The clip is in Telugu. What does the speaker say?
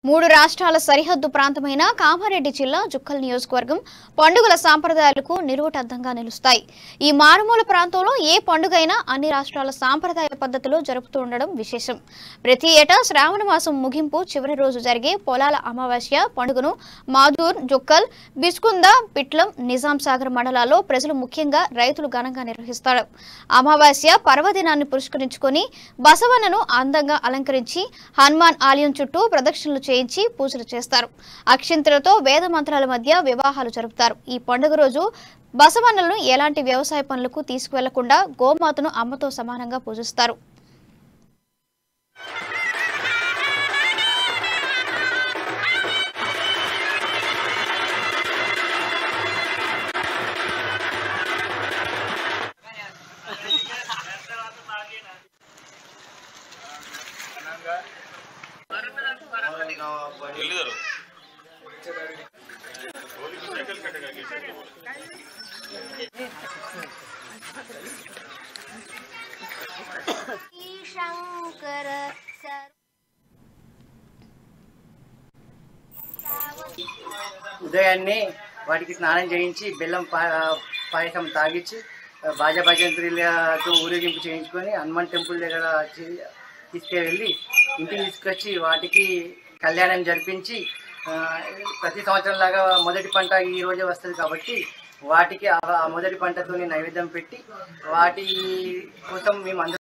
మూడు రాష్ట్రాల సరిహద్దు ప్రాంతమైన కామారెడ్డి జిల్లా జుక్కల్ నియోజకవర్గం పండుగల సాంప్రదాయాలకు నిలువటద్దంగా నిలుస్తాయి ఈ మారుమూల ప్రాంతంలో ఏ పండుగైనా అన్ని రాష్ట్రాల సాంప్రదాయ పద్ధతిలో జరుపుతూ ఉండడం విశేషం ప్రతి ఏటా శ్రావణ మాసం ముగింపు చివరి రోజు జరిగే పొలాల అమావాస్య పండుగను మాధూర్ జుక్కల్ బిస్కుంద పిట్లం నిజాం సాగర్ మండలాల్లో ప్రజలు ముఖ్యంగా రైతులు ఘనంగా నిర్వహిస్తారు అమావాస్య పర్వదినాన్ని పురస్కరించుకొని బసవన్నను అందంగా అలంకరించి హనుమాన్ ఆలయం చుట్టూ ప్రదక్షిణలు చేయించి పూజలు చేస్తారు అక్షింతలతో వేద మంత్రాల మధ్య వివాహాలు జరుపుతారు ఈ పండుగ రోజు బసవన్నలను ఎలాంటి వ్యవసాయ పనులకు తీసుకువెళ్లకుండా గోమాతను అమ్మతో సమానంగా పూజిస్తారు ಎಲ್ಲಿದರು శంకర సర్ ఉదయాన్నే వాటికి స్నానం చేయించి బెల్లం పా- పాయసం తాగించి బాజా భజంత్రులతో ఊరేగింపు చేయించుకొని హనుమాన్ టెంపుల్ దగ్గర చే- తీసుకెళ్ళి ఇంటికి తీసుకొచ్చి వాటికి కళ్యాణం జరిపించి ఆ, ప్రతి సంవత్సరం లాగా మొదటి పంట ఈ రోజే వస్తుంది కాబట్టి వాటికి ఆ ఆ మొదటి పంటతోని నైవేద్యం పెట్టి వాటి కోసం మేము అందరం